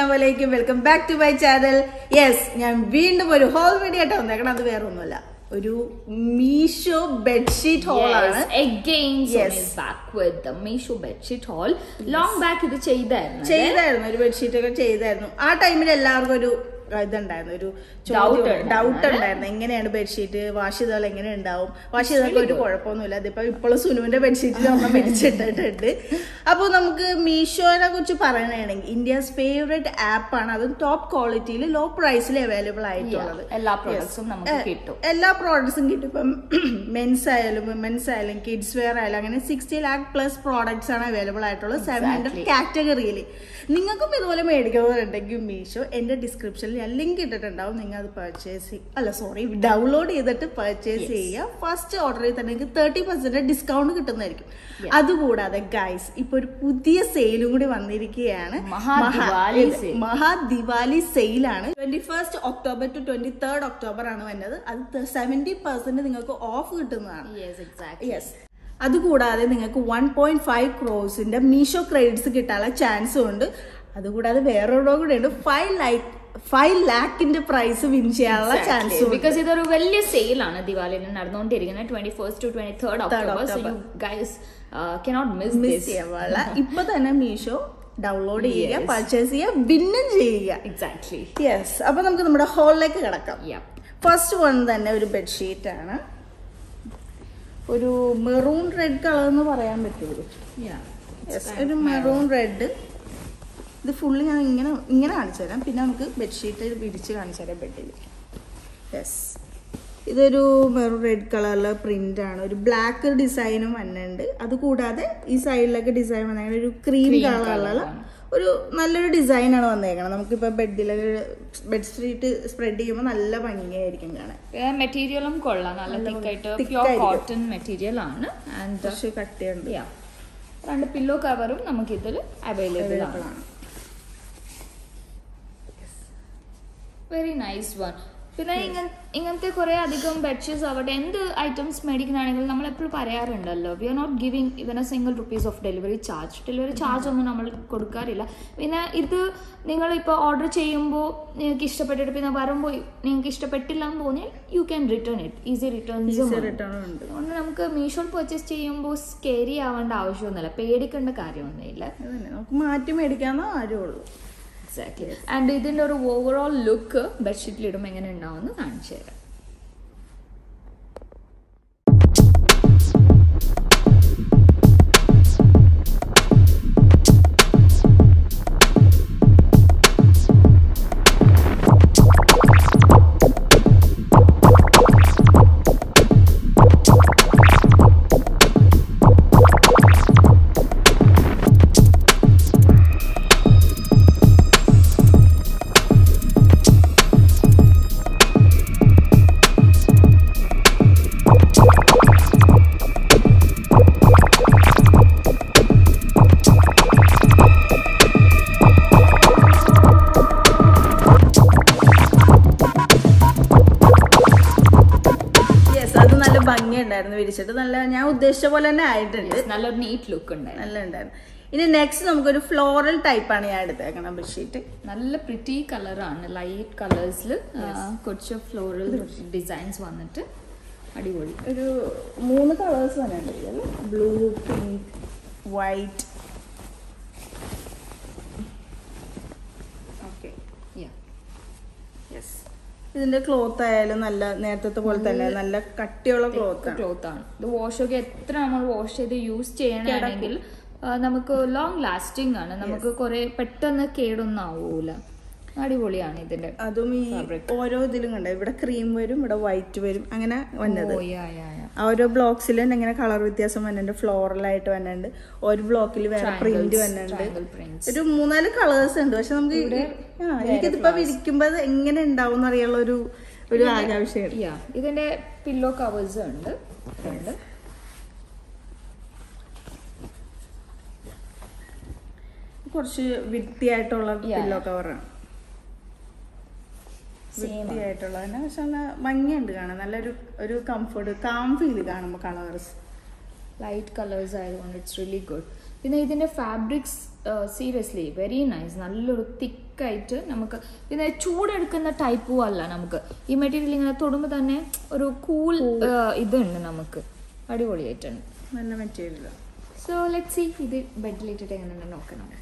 അസ്സാം വലൈക്കും welcome back to my channel yes ഞാൻ വീണ്ടും ഒരു ഹോൾ വീഡിയോ ആയിട്ട് വന്നേക്കണം അത് വേറെ ഒന്നുമല്ല ഒരു മീഷോ ബെഡ്ഷീറ്റ് ഹോളാണ് Yes, again Yes. Sonia is back with the Meesho bedsheet haul. Long back ഇത് ചെയ്തായിരുന്നു അല്ലേ? ചെയ്തായിരുന്നു ഒരു ബെഡ്ഷീറ്റ് ഒക്കെ ചെയ്തായിരുന്നു ആ ടൈമിൽ എല്ലാവർക്കും ഒരു ഇതുണ്ടായിരുന്നു ഒരു Doubt ഉണ്ടായിരുന്നു, ഡൗട്ട് അല്ലേ? ഉണ്ടായിരുന്നു എങ്ങനെയാണ് ബെഡ്ഷീറ്റ് വാഷ് ചെയ്താൽ എങ്ങനെ ഉണ്ടാവും വാഷ് ചെയ്താൽ ഒരു കുഴപ്പമൊന്നുമില്ല അതിപ്പോ ഇപ്പോഴും സുനുവിന്റെ ബെഡ്ഷീറ്റ് നമ്മൾ മേടിച്ചിട്ടിട്ടുണ്ട് അപ്പോൾ നമുക്ക് മീഷോനെ കുറിച്ച് പറയണമെങ്കിൽ ഇന്ത്യസ് ഫേവറേറ്റ് ആപ്പാണ് അതും ടോപ്പ് ക്വാളിറ്റിയിൽ ലോ പ്രൈസിൽ അവൈലബിൾ ആയിട്ടുള്ളത് Yeah, എല്ലാ പ്രോഡക്ട്സും നമുക്ക് കിട്ടും എല്ലാ പ്രോഡക്ട്സും കിട്ടും ഇപ്പം മെൻസ് ആയാലും വിമൻസ് ആയാലും കിഡ്സ് വെയർ ആയാലും അങ്ങനെ സിക്സ്റ്റി ലാക്ക് പ്ലസ് പ്രോഡക്ട്സ് ആണ് അവൈലബിൾ ആയിട്ടുള്ളത് സെവൻ ഹൺഡ്രഡ് കാറ്റഗറിയിൽ നിങ്ങൾക്കും ഇതുപോലെ മേടിക്കുന്നവരുണ്ടെങ്കിൽ മീഷോ എൻ്റെ ഡിസ്ക്രിപ്ഷനിൽ ഞാൻ ലിങ്ക് ഇട്ടിട്ടുണ്ടാവും നിങ്ങൾ അത് പർച്ചേസ് അല്ല സോറി ഡൗൺലോഡ് ചെയ്തിട്ട് പർച്ചേസ് ചെയ്യുക ഫസ്റ്റ് ഓർഡറിൽ തന്നെ നിങ്ങൾക്ക് തേർട്ടി പെർസെന്റ് ഡിസ്കൗണ്ട് കിട്ടുന്നതായിരിക്കും അതുകൂടാതെ ഗൈസ് ഇപ്പൊ ഒരു പുതിയ സെയിലും കൂടി വന്നിരിക്കുകയാണ് മഹാദിവാലി മഹാ- sale. മഹാ ദിവാലി സെയിലാണ് twenty first October to twenty third October ആണ് വരുന്നത് അത് സെവന്റി പെർസെന്റ് നിങ്ങൾക്ക് ഓഫ് കിട്ടുന്നതാണ് Yes, exactly. യെസ് അതുകൂടാതെ നിങ്ങൾക്ക് വൺ പോയിന്റ് ഫൈവ് ക്രോസിന്റെ മീഷോ ക്രെഡിറ്റ്സ് കിട്ടാനുള്ള ചാൻസും ഉണ്ട് അതുകൂടാതെ വേറൊരു കൂടെ ഉണ്ട് ഫൈവ് ലൈക്ക് ഫൈവ് ലാക്കിന്റെ പ്രൈസ് വിൻ ചെയ്യാനുള്ള ചാൻസും ഉണ്ട് ബിക്കോസ് ഇതൊരു വലിയ സെയിലാണ് ദിവാലിയിൽ നടന്നുകൊണ്ടിരിക്കുന്നത് twenty first to twenty third October so October. You guys cannot miss miss this ചെയ്യാനുള്ള ഇപ്പൊ തന്നെ മീഷോ ഡൗൺലോഡ് ചെയ്യുക പർച്ചേസ് ചെയ്യുക വിന്നും ചെയ്യുക എക്സാക്ട്ലി യെസ് അപ്പൊ നമുക്ക് നമ്മുടെ ഹോളിലേക്ക് കിടക്കാം യാ ഫസ്റ്റ് വൺ തന്നെ ഒരു ബെഡ്ഷീറ്റ് ആണ് ഒരു മെറൂൺ റെഡ് കളർ എന്ന് പറയാൻ പറ്റുള്ളൂ യാ യെസ് ഒരു മെറൂൺ റെഡ് ഇത് ഫുള്ള് ഞാൻ ഇങ്ങനെ ഇങ്ങനെ കാണിച്ചു തരാം പിന്നെ നമുക്ക് ബെഡ്ഷീറ്റ് വിരിച്ച് കാണിച്ചു തരാം ബെഡിൽ യെസ് ഇതൊരു മെറൂൺ റെഡ് കളറിലെ പ്രിന്റ് ആണ് ഒരു ബ്ലാക്ക് ഡിസൈനും വന്നിട്ടുണ്ട് അത് കൂടാതെ ഈ സൈഡിലൊക്കെ ഡിസൈൻ വന്നേക്കണം ഒരു ക്രീം Cream കളറുള്ള colour ആണ്. ഒരു നല്ലൊരു ഡിസൈനാണ് വന്നേക്കണം നമുക്കിപ്പോൾ ബെഡിലൊക്കെ ബെഡ് ഷീറ്റ് സ്പ്രെഡ് ചെയ്യുമ്പോൾ നല്ല ഭംഗിയായിരിക്കും കാണാൻ മെറ്റീരിയലും കൊള്ളാം നല്ല തിക്കായിട്ട് thick പ്യോർ ആയിരിക്കും. കോട്ടൺ മെറ്റീരിയൽ ആണ് ആൻഡ് കുറച്ച് കട്ടിയുണ്ട് യാ രണ്ട് പില്ലോ കവറും നമുക്ക് ഇതിൽ അവൈലബിൾ Available ആണ് ആണ് വെരി നൈസ് വൺ പിന്നെ ഇങ്ങൻ ഇങ്ങനത്തെ കുറെ അധികം ബെഡ്ഷീറ്റ്സ് ആവട്ടെ എന്ത് ഐറ്റംസ് മേടിക്കുന്നതാണെങ്കിൽ നമ്മൾ എപ്പോഴും പറയാറുണ്ടല്ലോ we are not giving even a single rupees of delivery charge delivery charge ഒന്നും നമ്മൾ കൊടുക്കാറില്ല പിന്നെ ഇത് നിങ്ങൾ ഇപ്പോൾ ഓർഡർ ചെയ്യുമ്പോൾ നിങ്ങൾക്ക് ഇഷ്ടപ്പെട്ടിട്ട് പിന്നെ വരുമ്പോൾ നിങ്ങൾക്ക് ഇഷ്ടപ്പെട്ടില്ല എന്ന് തോന്നിയാൽ you can return it easy returns return ഉണ്ട് അതുകൊണ്ട് നമുക്ക് മീഷോയിൽ പർച്ചേസ് ചെയ്യുമ്പോൾ സ്കേരി ആവേണ്ട ആവശ്യമൊന്നുമില്ല പേടിക്കേണ്ട കാര്യമൊന്നുമില്ല അതന്നെ നമുക്ക് മാറ്റി മേടിക്കാവുന്ന ആരുള്ളൂ എക്സാക്ട്ലി ആൻഡ് ഇതിന്റെ ഒരു ഓവറോൾ ലുക്ക് ബെഡ്ഷീറ്റിൽ ഇടുമ്പോൾ എങ്ങനെ ഉണ്ടാവുമെന്ന് കാണിച്ചു തരാം യെസ് അത് നല്ല ഭംഗിയുണ്ടായിരുന്നു വിരിച്ചിട്ട് നല്ല ഞാൻ ഉദ്ദേശിച്ച പോലെ തന്നെ ആയിട്ടുണ്ട് നല്ലൊരു നീറ്റ് ലുക്ക് ഉണ്ടായിരുന്നു നല്ല ഉണ്ടായിരുന്നു ഇനി നെക്സ്റ്റ് നമുക്കൊരു ഫ്ലോറൽ ടൈപ്പാണ് ഞാൻ എടുത്തേക്കണം ബെഡ്ഷീറ്റ് നല്ല പ്രിറ്റി കളറാണ് ലൈറ്റ് കളേഴ്സിൽ കുറച്ച് ഫ്ലോറൽ ഡിസൈൻസ് വന്നിട്ട് അടിപൊളി ഒരു മൂന്ന് കളേഴ്സ് തന്നെ ഉണ്ട് അല്ലേ blue pink white okay Yeah. Yes ഇതിന്റെ ക്ലോത്ത് ആയാലും നല്ല നേരത്തെ പോലെ തന്നെ നല്ല കട്ടിയുള്ള ക്ലോത്ത് ആണ് ക്ലോത്ത് ആണ് ഇത് വാഷ് ഒക്കെ എത്ര നമ്മൾ വാഷ് ചെയ്ത് യൂസ് ചെയ്യണമെങ്കിൽ നമുക്ക് ലോങ് ലാസ്റ്റിംഗ് ആണ് നമുക്ക് കുറെ പെട്ടെന്ന് കേടൊന്നും ആവൂല അടിപൊളിയാണ് ഇതിന്റെ അതും ഈ Fabric. ഓരോ ഇതിലും കണ്ട ഇവിടെ ക്രീം വരും ഇവിടെ വൈറ്റ് വരും അങ്ങനെ വന്നത് ഓ, yeah, yeah, yeah. ആ ഓരോ ബ്ലോക്സിലും ഇങ്ങനെ കളർ വ്യത്യാസം വന്നിട്ടുണ്ട് ഫ്ലോറൽ ആയിട്ട് വന്നിട്ടുണ്ട് ഒരു ബ്ലോക്കിൽ വേറെ പ്രിന്റ് Triangles, വന്നിട്ടുണ്ട് triangle prints. ഒരു മൂന്നാല് കളേഴ്സ് ഉണ്ട് പക്ഷെ നമുക്ക് ആ, എനിക്കിതിപ്പോ വിരിക്കുമ്പോ അത് എങ്ങനെ ഉണ്ടാവും എന്നറിയാനുള്ള ഒരു ഒരു ആകാംക്ഷയുണ്ട് Yeah, ഇതിന്റെ പില്ലോ കവേഴ്സ് ഉണ്ട് രണ്ട് കുറച്ച് വൃത്തിയായിട്ടുള്ള Yeah. പില്ലോ കവറാണ് Same ആണ്. വൃത്തിയായിട്ടുള്ള തന്നെ പക്ഷെ നല്ല ഭംഗിയുണ്ട് കാണാൻ നല്ലൊരു ഒരു കംഫർട്ട് കാം ഫീൽ കാണുമ്പോൾ കളേഴ്സ് ലൈറ്റ് കളേഴ്സ് ആയതുകൊണ്ട് ഇറ്റ്സ് റിയലി ഗുഡ് പിന്നെ ഇതിന്റെ ഫാബ്രിക്സ് സീരിയസ്ലി വെരി നൈസ് നല്ലൊരു തിക്ക് തിക്കായിട്ട് നമുക്ക് പിന്നെ ചൂടെടുക്കുന്ന ടൈപ്പും അല്ല നമുക്ക് ഈ മെറ്റീരിയൽ ഇങ്ങനെ തൊടുമ്പോൾ തന്നെ ഒരു കൂൾ ഇതുണ്ട് നമുക്ക് അടിപൊളിയായിട്ടുണ്ട് നല്ല മെറ്റീരിയൽ സോ ലെറ്റ് സി ഇത് ബെഡിലിട്ടിട്ട് എങ്ങനെ നോക്കാം നമുക്ക്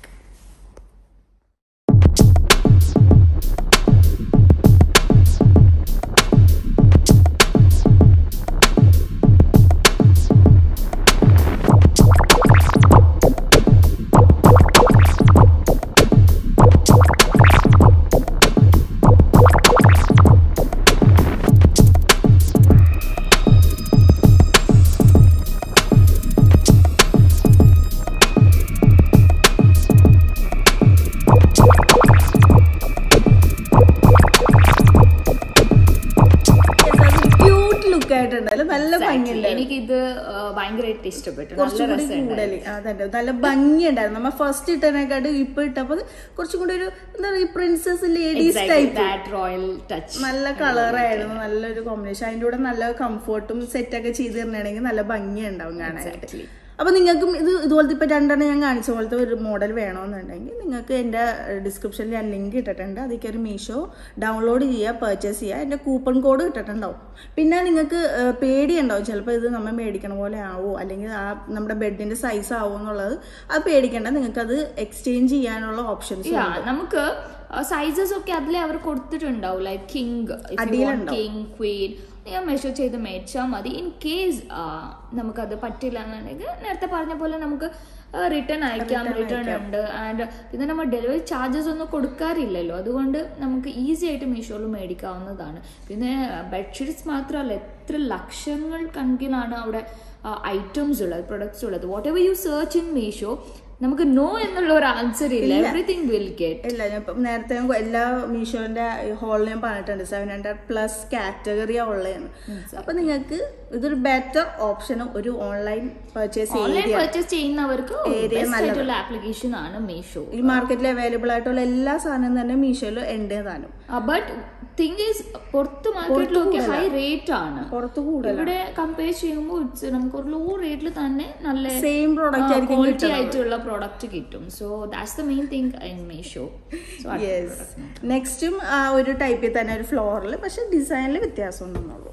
ക്യൂട്ട് ലുക്ക് ആയിട്ടുണ്ടല്ലോ നല്ല ഭംഗിയുണ്ട് എനിക്കിത് ഭയങ്കരമായിട്ട് ഇഷ്ടപ്പെട്ടു നല്ല കുറച്ചും കൂടി രസമുണ്ട് കൂടുതൽ അതന്നെ നല്ല ഭംഗിയുണ്ടായിരുന്നു നമ്മ ഫസ്റ്റ് ഇട്ടതിനെക്കാട്ടും ഇപ്പൊ ഇട്ടപ്പോ കുറച്ചും കൂടി ഒരു എന്താ പറയുക princess ladies type that royal touch നല്ല കളറായിരുന്നു നല്ലൊരു കോമ്പിനേഷൻ അതിന്റെ കൂടെ നല്ല കംഫർട്ടും സെറ്റ് ഒക്കെ ചെയ്ത് തരണേണെങ്കിൽ നല്ല ഭംഗിയുണ്ടാവും കാണാനായിട്ട് Exactly. അപ്പൊ നിങ്ങൾക്കും ഇത് ഇതുപോലത്തെ ഇപ്പൊ രണ്ടെണ്ണം ഞാൻ കാണിച്ച പോലത്തെ ഒരു മോഡൽ വേണമെന്നുണ്ടെങ്കിൽ നിങ്ങൾക്ക് എന്റെ ഡിസ്ക്രിപ്ഷനിൽ ഞാൻ ലിങ്ക് ഇട്ടിട്ടുണ്ട് അതിൽ കയറി മീഷോ ഡൗൺലോഡ് ചെയ്യുക പർച്ചേസ് ചെയ്യുക എന്റെ കൂപ്പൺ കോഡ് ഇട്ടിട്ടുണ്ടാവും പിന്നെ നിങ്ങൾക്ക് ഏഹ്, പേടിയുണ്ടാവും ചിലപ്പോൾ ഇത് നമ്മൾ മേടിക്കണ പോലെ ആവോ അല്ലെങ്കിൽ ആ നമ്മുടെ ബെഡിന്റെ സൈസ് ആവോ എന്നുള്ളത് അത് പേടിക്കണ്ട നിങ്ങൾക്ക് അത് എക്സ്ചേഞ്ച് ചെയ്യാനുള്ള ഓപ്ഷൻസ് Yeah, നമുക്ക് സൈസസ് ഒക്കെ അതിൽ അവർ കൊടുത്തിട്ടുണ്ടാവും ലൈക്ക് കിങ് അടിയിലുണ്ടാവും. കിങ് ക്വീൻ ഞാൻ മെഷർ ചെയ്ത് മേടിച്ചാൽ മതി ഇൻ കേസ് നമുക്കത് പറ്റില്ല എന്നുണ്ടെങ്കിൽ നേരത്തെ പറഞ്ഞ പോലെ നമുക്ക് റിട്ടേൺ അയക്കാം റിട്ടേൺ ഉണ്ട് ആൻഡ് പിന്നെ നമ്മൾ ഡെലിവറി ചാർജസ് ഒന്നും കൊടുക്കാറില്ലല്ലോ അതുകൊണ്ട് നമുക്ക് ഈസി ആയിട്ട് മീഷോയിൽ മേടിക്കാവുന്നതാണ് പിന്നെ ബെഡ്ഷീറ്റ്സ് മാത്രമല്ല എത്ര ലക്ഷങ്ങൾ കണക്കിനാണ് അവിടെ ഐറ്റംസ് ഉള്ളത് പ്രൊഡക്ട്സ് ഉള്ളത് whatever you search in Meesho നമുക്ക് നോ എന്നുള്ള ഒരു ആൻസർ ഇല്ല എവറിഥിങ് വിൽ ഗെറ്റ് ഇല്ല ഞാൻ ഇപ്പം നേരത്തെ ഞാൻ എല്ലാ മീഷോന്റെ ഹോളിൽ ഞാൻ പറഞ്ഞിട്ടുണ്ട് സെവൻ ഹൺഡ്രഡ് പ്ലസ് കാറ്റഗറിയാ ഉള്ളതെന്ന് അപ്പൊ നിങ്ങൾക്ക് ഇതൊരു ബെറ്റർ ഓപ്ഷനും ഒരു online purchase online area purchase ചെയ്യുന്നവർക്ക് Area ബെസ്റ്റ് നല്ലത്. ആയിട്ടുള്ള ആപ്ലിക്കേഷൻ ആണ് മീഷോ ഈ മാർക്കറ്റിൽ അവൈലബിൾ ആയിട്ടുള്ള എല്ലാ സാധനവും തന്നെ മീഷോയിൽ ഉണ്ട് താനും ബട്ട് തിങ് ഈസ് പുറത്ത് മാർക്കറ്റിലൊക്കെ ഹൈ റേറ്റ് ആണ് പുറത്ത് കൂടുതൽ ഇവിടെ കമ്പയർ ചെയ്യുമ്പോൾ ഇറ്റ്സ് നമുക്ക് ഒരു ലോ റേറ്റിൽ തന്നെ നല്ല സെയിം പ്രോഡക്റ്റ് ആയിരിക്കും ക്വാളിറ്റി ആയിട്ടുള്ള പ്രോഡക്റ്റ് കിട്ടും so that's the main thing in Meesho so yes നെക്സ്റ്റും ആ ഒരു ടൈപ്പിൽ തന്നെ ഒരു ഫ്ലോറിൽ പക്ഷെ ഡിസൈനിൽ വ്യത്യാസം ഉണ്ടെന്നുള്ളൂ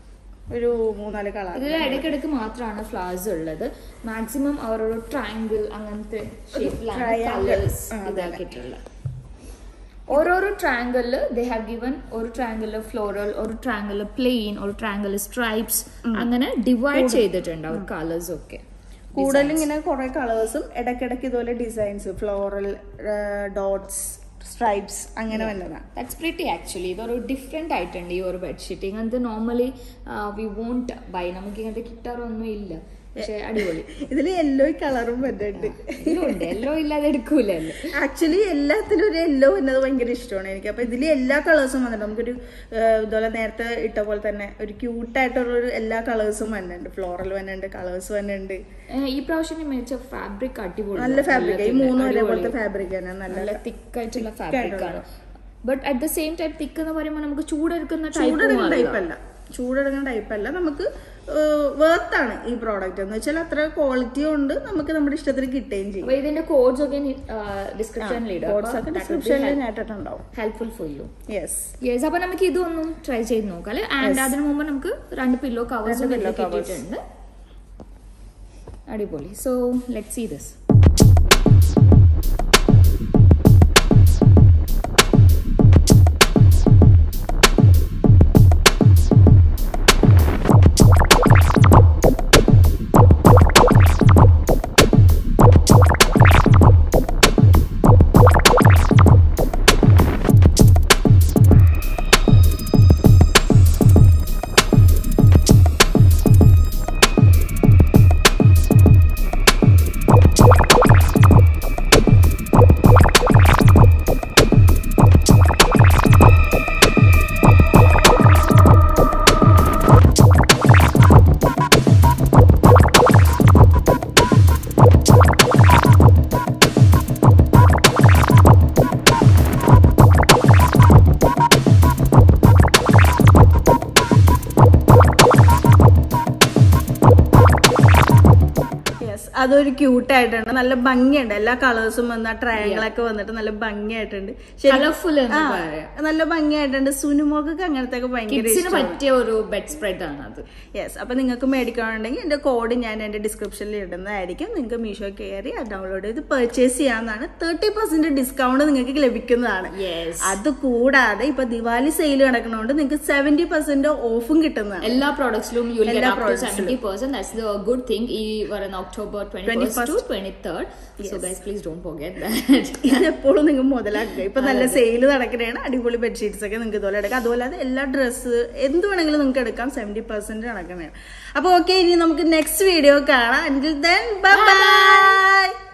ഒരു മൂന്നാല് കളർ ഇതിൽ ഇടയ്ക്കിടയ്ക്ക് മാത്രമാണ് ഫ്ലവേഴ്സ് ഉള്ളത് മാക്സിമം അവരൊരു ട്രയാങ്കിൾ അങ്ങനത്തെ ഷേപ്പിലാണ് triangle. കളേഴ്സ് ആ, അതെ. ഇതാക്കിയിട്ടുള്ളത് ഓരോരോ ട്രയാങ്കിളിൽ ദേ ഹാവ് ഗിവൻ ഒരു ട്രയാങ്കിളിൽ ഫ്ലോറൽ ഒരു ട്രയാങ്കിളിൽ പ്ലെയിൻ ഒരു ട്രയാങ്കിളിൽ സ്ട്രൈപ്സ് അങ്ങനെ ഡിവൈഡ് ചെയ്തിട്ടുണ്ട് അവർ കളേഴ്സ് ഒക്കെ കൂടുതലും ഇങ്ങനെ കുറെ കളേഴ്സും ഇടയ്ക്കിടയ്ക്ക് ഇതുപോലെ ഡിസൈൻസ് ഫ്ലോറൽ ഡോട്ട്സ് സ്ട്രൈപ്സ് അങ്ങനെ വന്നതാണ് ദാറ്റ്സ് പ്രിറ്റി ആക്ച്വലി ഇതൊരു ഡിഫറെന്റ് ആയിട്ടുണ്ട് ഈ ഒരു ബെഡ്ഷീറ്റ് ഇങ്ങനത്തെ നോർമലി വി വോണ്ട് ബൈ നമുക്ക് ഇങ്ങനത്തെ കിട്ടാറൊന്നും ഇല്ല പക്ഷെ അടിപൊളി ഇതിൽ യെല്ലോ കളറും വരുന്നുണ്ട് ഇതിലുണ്ട് എല്ലോ ഇല്ലാതെ എടുക്കൂലല്ലോ ആക്ച്വലി എല്ലാത്തിലും ഒരു യെല്ലോ എന്നത് ഭയങ്കര ഇഷ്ടമാണ് എനിക്ക് അപ്പൊ ഇതിൽ എല്ലാ കളേഴ്സും വന്നിട്ടുണ്ട് നമുക്കൊരു ഏഹ്, ഇതുപോലെ നേരത്തെ ഇട്ട പോലെ തന്നെ ഒരു ക്യൂട്ടായിട്ടുള്ള ഒരു എല്ലാ കളേഴ്സും വന്നിട്ടുണ്ട് ഫ്ലോറൽ വന്നിട്ടുണ്ട് കളേഴ്സ് വന്നിട്ടുണ്ട് ഏഹ് ഈ പ്രാവശ്യം ഞാൻ മേടിച്ച ഫാബ്രിക് അടിപൊളി നല്ല ഫാബ്രിക് ഈ മൂന്നും ഒരേപോലത്തെ ഫാബ്രിക് ആണ് നല്ല നല്ല തിക്ക് ആയിട്ടുള്ള ഫാബ്രിക് ആണ് but at the same time thick എന്ന് പറയുമ്പോൾ നമുക്ക് ചൂടെടുക്കുന്ന ടൈപ്പ് ചൂടെടുക്കുന്ന ടൈപ്പ് അല്ല ചൂടെടുക്കുന്ന ടൈപ്പ് അല്ല നമുക്ക് വേർത്താണ് ഈ പ്രോഡക്റ്റ് എന്ന് വെച്ചാൽ അത്ര ക്വാളിറ്റി ഉണ്ട് നമുക്ക് നമ്മുടെ ഇഷ്ടത്തിന് കിട്ടുകയും ചെയ്യും അപ്പൊ ഇതിന്റെ കോഡ്സ് ഒക്കെ ഡിസ്ക്രിപ്ഷനിൽ കോഡ്സ് ഒക്കെ ഡിസ്ക്രിപ്ഷനിൽ നേട്ടിട്ടുണ്ടാവും helpful for you yes yes അപ്പൊ നമുക്ക് ഇതൊന്നും ട്രൈ ചെയ്ത് നോക്കാം അല്ലെ ആൻഡ് അതിനു മുമ്പ് നമുക്ക് രണ്ട് പില്ലോ കവേഴ്സും pillow covers. കിട്ടിയിട്ടുണ്ട് അടിപൊളി സോ ലെറ്റ് സീ ദിസ് അതൊരു ക്യൂട്ടായിട്ടുണ്ട് നല്ല ഭംഗിയുണ്ട് എല്ലാ കളേഴ്സും വന്ന ട്രയാങ്കിളൊക്കെ വന്നിട്ട് നല്ല ഭംഗിയായിട്ടുണ്ട് ശരി കളർഫുൾ എന്ന് ആ, പറയാം നല്ല ഭംഗിയായിട്ടുണ്ട് സുനുമോക്കൊക്കെ അങ്ങനത്തെ ഒക്കെ ഭയങ്കര കിഡ്സിന് ഇഷ്ടമാണ് പറ്റിയ ഒരു ബെഡ് സ്പ്രെഡ് ആണ് അത് യെസ് അപ്പൊ നിങ്ങൾക്ക് മേടിക്കണമെന്നുണ്ടെങ്കിൽ എന്റെ കോഡ് ഞാൻ എന്റെ ഡിസ്ക്രിപ്ഷനിൽ ഇടുന്നതായിരിക്കും നിങ്ങൾക്ക് മീഷോ കയറി അത് ഡൗൺലോഡ് ചെയ്ത് പർച്ചേസ് ചെയ്യാവുന്നതാണ് തേർട്ടി പെർസെന്റ് ഡിസ്കൗണ്ട് നിങ്ങൾക്ക് ലഭിക്കുന്നതാണ് യെസ് അത് കൂടാതെ ഇപ്പൊ ദിവാലി സെയിൽ നടക്കുന്നതുകൊണ്ട് നിങ്ങൾക്ക് സെവന്റി പെർസെന്റ് ഓഫും കിട്ടുന്നതാണ് എല്ലാ പ്രോഡക്ട്സിലും യു എല്ലാ get up to products seventy percent that's the good thing ഈ വരുന്ന October twenty first to twenty third so guys please don't forget that ഇതെപ്പോഴും നിങ്ങൾ മുതലാക്കുക ഇപ്പൊ നല്ല സെയിൽ നടക്കുന്നതാണ് അടിപൊളി ബെഡ്ഷീറ്റ്സ് ഒക്കെ നിങ്ങൾക്ക് ഇതുപോലെ എടുക്കാം അതുപോലെ അത് എല്ലാ ഡ്രസ്സ് എന്ത് വേണമെങ്കിലും നിങ്ങൾക്ക് എടുക്കാം സെവന്റി പെർസെന്റ് നടക്കുന്നതാണ് അപ്പൊ ഓക്കെ ഇനി നമുക്ക് നെക്സ്റ്റ് വീഡിയോ കാണാം ദെൻ ബൈ